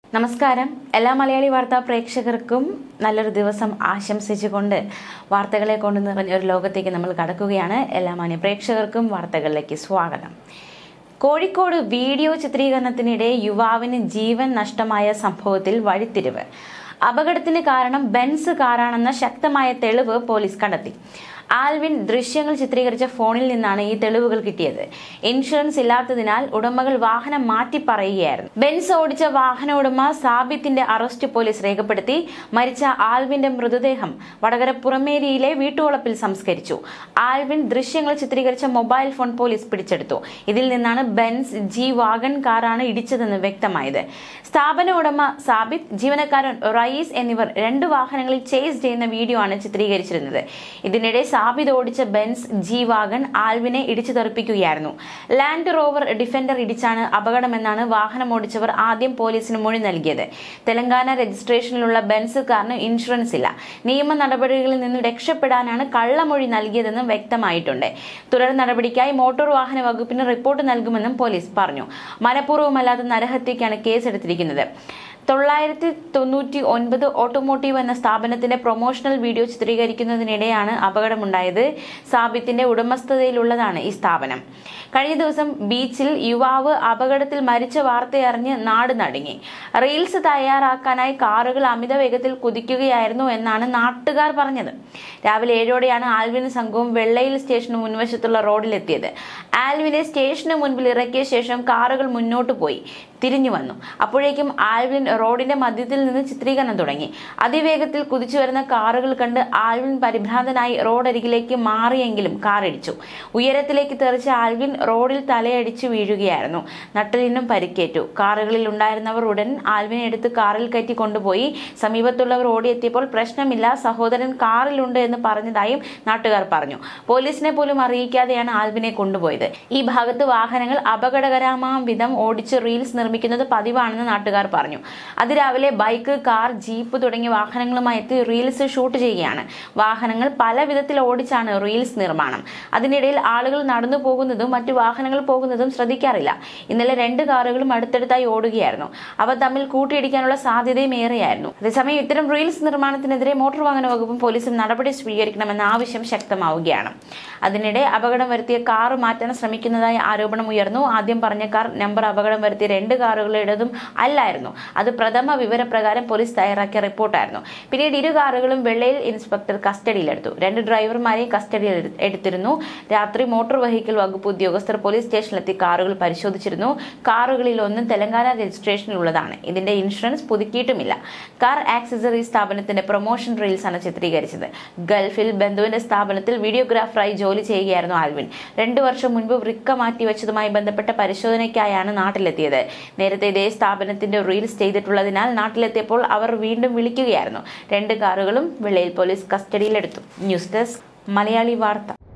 നമസ്കാരം എല്ലാ മലയാളി വാർത്താ പ്രേക്ഷകർക്കും നല്ലൊരു ദിവസം ആശംസിച്ചുകൊണ്ട് വാർത്തകളെ കൊണ്ട് നിറഞ്ഞ ഒരു ലോകത്തേക്ക് നമ്മൾ കടക്കുകയാണ് എല്ലാ മാന്യ പ്രേക്ഷകർക്കും വാർത്തകളിലേക്ക് സ്വാഗതം കോഴിക്കോട് വീഡിയോ ചിത്രീകരണത്തിനിടെ യുവാവിന് ജീവൻ നഷ്ടമായ സംഭവത്തിൽ വഴിത്തിരിവ് അപകടത്തിന് കാരണം ബെൻസ് കാറാണെന്ന ശക്തമായ തെളിവ് പോലീസ് കണ്ടെത്തി ആൽവിൻ ദൃശ്യങ്ങൾ ചിത്രീകരിച്ച ഫോണിൽ നിന്നാണ് ഈ തെളിവുകൾ കിട്ടിയത് ഇൻഷുറൻസ് ഇല്ലാത്തതിനാൽ ഉടമകൾ വാഹനം മാറ്റി പറയുകയായിരുന്നു ബെൻസ് ഓടിച്ച വാഹന ഉടമ സാബിത്തിന്റെ അറസ്റ്റ് പോലീസ് രേഖപ്പെടുത്തി മരിച്ച ആൽവിന്റെ മൃതദേഹം വടകര പുറമേരിയിലെ വീട്ടുവളപ്പിൽ സംസ്കരിച്ചു ആൽവിൻ ദൃശ്യങ്ങൾ ചിത്രീകരിച്ച മൊബൈൽ ഫോൺ പോലീസ് പിടിച്ചെടുത്തു ഇതിൽ നിന്നാണ് ബെൻസ് ജി വാഗൺ കാറാണ് ഇടിച്ചതെന്ന് വ്യക്തമായത് സ്ഥാപന ഉടമ സാബിത്ത് ജീവനക്കാരൻ റയീസ് എന്നിവർ രണ്ട് വാഹനങ്ങളിൽ ചേസ് ചെയ്യുന്ന വീഡിയോ ആണ് ചിത്രീകരിച്ചിരുന്നത് ഇതിനിടെ സാബിത് ഓടിച്ച ബെൻസ് ജി വാഗൺ ആൽവിനെ ഇടിച്ചു തെറിപ്പിക്കുകയായിരുന്നു ലാൻഡ് റോവർ ഡിഫൻഡർ ഇടിച്ചാണ് അപകടമെന്നാണ് വാഹനം ഓടിച്ചവർ ആദ്യം പോലീസിന് മൊഴി നൽകിയത് തെലങ്കാന രജിസ്ട്രേഷനിലുള്ള ബെൻസ് കാറിന് ഇൻഷുറൻസ് ഇല്ല നിയമ നടപടികളിൽ നിന്ന് രക്ഷപ്പെടാനാണ് കള്ളമൊഴി നൽകിയതെന്നും വ്യക്തമായിട്ടുണ്ട് തുടർ നടപടിക്കായി മോട്ടോർ വാഹന വകുപ്പിന് റിപ്പോർട്ട് നൽകുമെന്നും പോലീസ് പറഞ്ഞു മനഃപൂർവ്വമല്ലാത്ത നരഹത്യക്കാണ് കേസെടുത്തിരിക്കുന്നത് തൊള്ളായിരത്തി തൊണ്ണൂറ്റി ഒൻപത് ഓട്ടോമോട്ടീവ് എന്ന സ്ഥാപനത്തിന്റെ പ്രൊമോഷണൽ വീഡിയോ ചിത്രീകരിക്കുന്നതിനിടെയാണ് അപകടമുണ്ടായത് സാബിത്തിന്റെ ഉടമസ്ഥതയിലുള്ളതാണ് ഈ സ്ഥാപനം കഴിഞ്ഞ ദിവസം ബീച്ചിൽ യുവാവ് അപകടത്തിൽ മരിച്ച വാർത്തയറിഞ്ഞ് നാട് നടുങ്ങി റീൽസ് തയ്യാറാക്കാനായി കാറുകൾ അമിത വേഗത്തിൽ കുതിക്കുകയായിരുന്നു എന്നാണ് നാട്ടുകാർ പറഞ്ഞത് രാവിലെ ഏഴോടെയാണ് ആൽവിന് സംഘവും വെള്ളയിൽ സ്റ്റേഷന് മുൻവശത്തുള്ള റോഡിലെത്തിയത് ആൽവിനെ സ്റ്റേഷന് മുൻപിൽ ഇറക്കിയ ശേഷം കാറുകൾ മുന്നോട്ട് പോയി തിരിഞ്ഞു വന്നു അപ്പോഴേക്കും ആൽവിൻ റോഡിന്റെ മധ്യത്തിൽ നിന്ന് ചിത്രീകരണം തുടങ്ങി അതിവേഗത്തിൽ കുതിച്ചു വരുന്ന കാറുകൾ കണ്ട് ആൽവിൻ പരിഭ്രാന്തനായി റോഡരികിലേക്ക് മാറിയെങ്കിലും കാർ ഇടിച്ചു ഉയരത്തിലേക്ക് തെറിച്ച ആൽവിൻ റോഡിൽ തലയടിച്ചു വീഴുകയായിരുന്നു നട്ടലിനും പരിക്കേറ്റു കാറുകളിൽ ഉണ്ടായിരുന്നവർ ഉടൻ ആൽവിനെ എടുത്ത് കാറിൽ കയറ്റി കൊണ്ടുപോയി സമീപത്തുള്ളവർ ഓടിയെത്തിയപ്പോൾ പ്രശ്നമില്ല സഹോദരൻ കാറിലുണ്ട് എന്ന് പറഞ്ഞതായും നാട്ടുകാർ പറഞ്ഞു പോലീസിനെ പോലും അറിയിക്കാതെയാണ് ആൽവിനെ കൊണ്ടുപോയത് ഈ ഭാഗത്ത് വാഹനങ്ങൾ അപകടകരമാം വിധം ഓടിച്ച് റീൽസ് നിർമ്മിക്കുന്നത് പതിവാണെന്ന് നാട്ടുകാർ പറഞ്ഞു അതിരാവിലെ ബൈക്ക് കാർ ജീപ്പ് തുടങ്ങിയ വാഹനങ്ങളുമായി എത്തി റീൽസ് ഷൂട്ട് ചെയ്യുകയാണ് വാഹനങ്ങൾ പല വിധത്തിൽ ഓടിച്ചാണ് റീൽസ് നിർമ്മാണം അതിനിടയിൽ ആളുകൾ നടന്നു പോകുന്നതും മറ്റു വാഹനങ്ങൾ പോകുന്നതും ശ്രദ്ധിക്കാറില്ല ഇന്നലെ രണ്ട് കാറുകളും അടുത്തടുത്തായി ഓടുകയായിരുന്നു അവ തമ്മിൽ കൂട്ടിയിടിക്കാനുള്ള സാധ്യതയും ഏറെയായിരുന്നു അതേസമയം ഇത്തരം റീൽസ് നിർമ്മാണത്തിനെതിരെ മോട്ടോർ വാഹന വകുപ്പും പോലീസും നടപടി സ്വീകരിക്കണമെന്ന ആവശ്യം ശക്തമാവുകയാണ് അതിനിടെ അപകടം വരുത്തിയ കാർ മാറ്റാൻ ശ്രമിക്കുന്നതായി ആരോപണം ഉയർന്നു ആദ്യം പറഞ്ഞ കാർ നമ്പർ അപകടം വരുത്തിയ രണ്ട് കാറുകളുടേതും അല്ലായിരുന്നു അത് പ്രഥമ വിവരപ്രകാരം പോലീസ് തയ്യാറാക്കിയ റിപ്പോർട്ടായിരുന്നു പിന്നീട് ഇരു കാറുകളും വെള്ളയിൽ ഇൻസ്പെക്ടർ കസ്റ്റഡിയിലെടുത്തു രണ്ട് ഡ്രൈവർമാരെയും കസ്റ്റഡിയിൽ എടു- എടുത്തിരുന്നു രാത്രി മോട്ടോർ വെഹിക്കിൾ വകുപ്പ് ഉദ്യോഗസ്ഥർ പോലീസ് സ്റ്റേഷനിലെത്തി കാറുകൾ പരിശോധിച്ചിരുന്നു കാറുകളിൽ ഒന്നും തെലങ്കാന രജിസ്ട്രേഷനിലുള്ളതാണ് ഇതിന്റെ ഇൻഷുറൻസ് പുതുക്കിയിട്ടുമില്ല കാർ ആക്സസറി സ്ഥാപനത്തിന്റെ പ്രൊമോഷൻ റീൽസ് ആണ് ചിത്രീകരിച്ചത് ഗൾഫിൽ ബന്ധുവിന്റെ സ്ഥാപനത്തിൽ വീഡിയോഗ്രാഫറായി ജോലി ചെയ്യുകയായിരുന്നു ആൽവിൻ രണ്ടു വർഷം മുൻപ് വൃക്ക മാറ്റിവെച്ചതുമായി ബന്ധപ്പെട്ട പരിശോധനയ്ക്കായാണ് നാട്ടിലെത്തിയത് നേരത്തെ ഇതേ സ്ഥാപനത്തിന്റെ റീൽസ് ചെയ്തിട്ടുള്ളതിനാൽ നാട്ടിലെത്തിയപ്പോൾ അവർ വീണ്ടും വിളിക്കുകയായിരുന്നു രണ്ട് കാറുകളും വെള്ളയിൽ പോലീസ് കസ്റ്റഡിയിലെടുത്തു ന്യൂസ് ഡെസ്ക് മലയാളി വാർത്ത